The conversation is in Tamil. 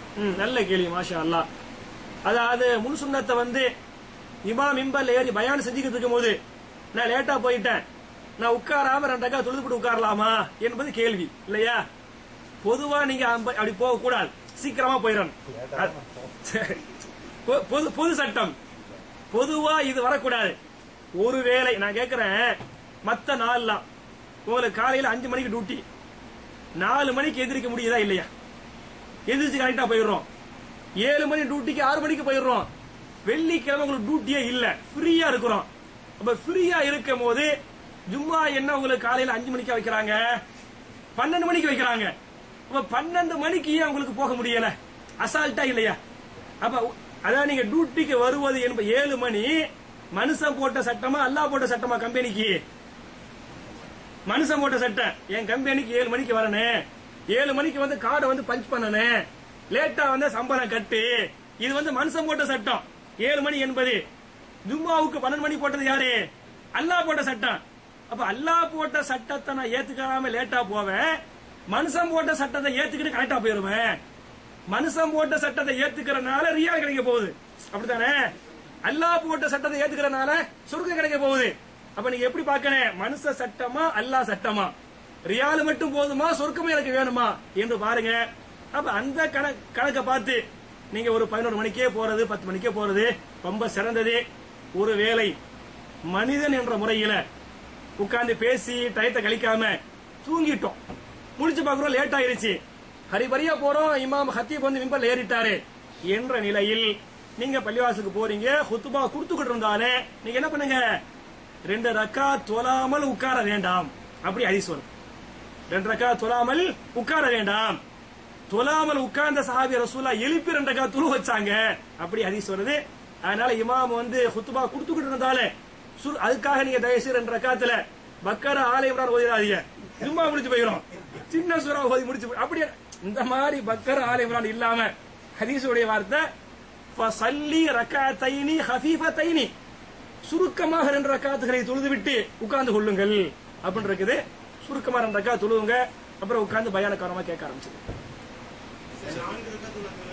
ம், நல்ல கேள்வி மாஷா அல்லாஹ் அதாவது முன் சுண்ணத்தை வந்து இமாம் மிம்பர்ல ஏறி பயான் செஞ்சுக்கிட்டு இருக்கும் போது நான் லேட்டா போயிட்டேன் நான் உட்காராம ரெண்டக்கா தொழுதுபிட்டு உட்காரலாமா என்பது கேள்வி இல்லையா பொதுவா நீங்க அம்ப- அப்படி போக கூடாது சீக்கிரமா போயிடணும் அது- சரி. பொ- பொது பொது சட்டம் பொதுவா இது வரக்கூடாது ஒருவேளை நான் கேக்குறேன் மத்த நாள்லாம் உங்களுக்கு காலையில அஞ்சு மணிக்கு டியூட்டி நாலு மணிக்கு எதிர்க்க முடியுதா இல்லையா எதிர்த்து கரெக்டா போயிடுறோம் ஏழு மணி டியூட்டிக்கு ஆறு மணிக்கு போயிடுறோம் வெள்ளிக்கிழமை உங்களுக்கு டியூட்டியே இல்ல ஃப்ரீயா இருக்கிறோம் அப்ப ஃப்ரீயா இருக்கும் போது ஜும்மா என்ன உங்களுக்கு காலையில அஞ்சு மணிக்கு வைக்கிறாங்க பன்னெண்டு மணிக்கு வைக்கிறாங்க அப்ப பன்னெண்டு மணிக்கு ஏன் உங்களுக்கு போக முடியல அசால்ட்டா இல்லையா அப்ப உ- அதான் நீங்க டியூட்டிக்கு வருவது என்ப ஏழு மணி மனுஷன் போட்ட சட்டமா அல்லாஹ் போட்ட சட்டமா கம்பெனிக்கு மனுஷன் போட்ட சட்டம் என் கம்பெனிக்கு ஏழு மணிக்கு வரணும் ஏழு மணிக்கு வந்து கார்டை வந்து பஞ்ச் பண்ணணும் லேட்டா வந்து சம்பளம் கட்டு இது வந்து மனுஷன் போட்ட சட்டம் ஏழு மணி என்பது ஜும்மாவுக்கு பன்னெண்டு மணி போட்டது யாரு அல்லாஹ் போட்ட சட்டம் அப்ப அல்லாஹ் போட்ட சட்டத்தை நான் ஏத்துக்காம லேட்டா போவேன் மனுஷன் போட்ட சட்டத்தை ஏத்துக்கிட்டு கரெக்டா போயிருவேன் மனுஷன் போட்ட சட்டத்தை ஏத்துக்கிறனால ரியால் கிடைக்க போகுது அப்படித்தானே அல்லாஹ் போட்ட சட்டத்தை ஏத்துக்கிறனால சொர்க்கம் கிடைக்க போகுது அப்ப நீங்க எப்படி பார்க்கணும் மனுஷ சட்டமா அல்லாஹ் சட்டமா ரியால் மட்டும் போதுமா சொர்க்கமே எனக்கு வேணுமா என்று பாருங்க அப்ப அந்த கணக்கு கணக்கை பார்த்து நீங்க ஒரு பதினோரு மணிக்கே போறது பத்து மணிக்கே போறது ரொம்ப சிறந்தது ஒரு வேளை மனிதன் என்ற முறையில உட்கார்ந்து பேசி டயத்தை கழிக்காம தூங்கிட்டோம் முடிச்சு பாக்குறோம் லேட் ஆயிருச்சு ஹரிபரியா போறோம் இமாம் ஹத்தீப் வந்து மிம்பர்ல ஏறிட்டாரு என்ற நிலையில் நீங்க பள்ளிவாசலுக்கு போறீங்க ஹுத்துபா கொடுத்துக்கிட்டு இருந்தாலே நீங்க என்ன பண்ணுங்க ரெண்டு ரக்கா தொழாமல் உட்கார வேண்டாம் அப்படி ஹதீஸ் வரும் ரெண்டு ரக்கா தொழாமல் உட்கார வேண்டாம் தொழாமல் உட்கார்ந்த சஹாபி ரசூலா எழுப்பி ரெண்டு ரக்கா துரு வச்சாங்க அப்படி ஹதீஸ் வருது அதனால இமாம் வந்து ஹுத்துபா கொடுத்துக்கிட்டு இருந்தாலே சுர்- அதுக்காக நீங்க தயவுசெய்து ரெண்டு ரக்காத்துல பக்கர ஆலயம் ஓதிடாதீங்க சும்மா முடிச்சு போயிடும் சின்ன சுறா ஓதி முடிச்சு போய்- அப்படியே இந்த மாதிரி பக்கர ஆலயம் இல்லாம ஹதீஸுடைய வார்த்தை ஃபசல்லி ரக்காத்தைனி ஹஃபீஃபத்தைனி சுருக்கமாக ரெண்டு ரக்காத்துகளை தொழுதுவிட்டு உட்கார்ந்து கொள்ளுங்கள் அப்படின்னு இருக்குது சுருக்கமா ரெண்டு ரக்கா தொழுவுங்க அப்புறம் உட்கார்ந்து பயானக்காரமா கேட்க ஆரம்பிச்சது நான்கு ரக்கத்துல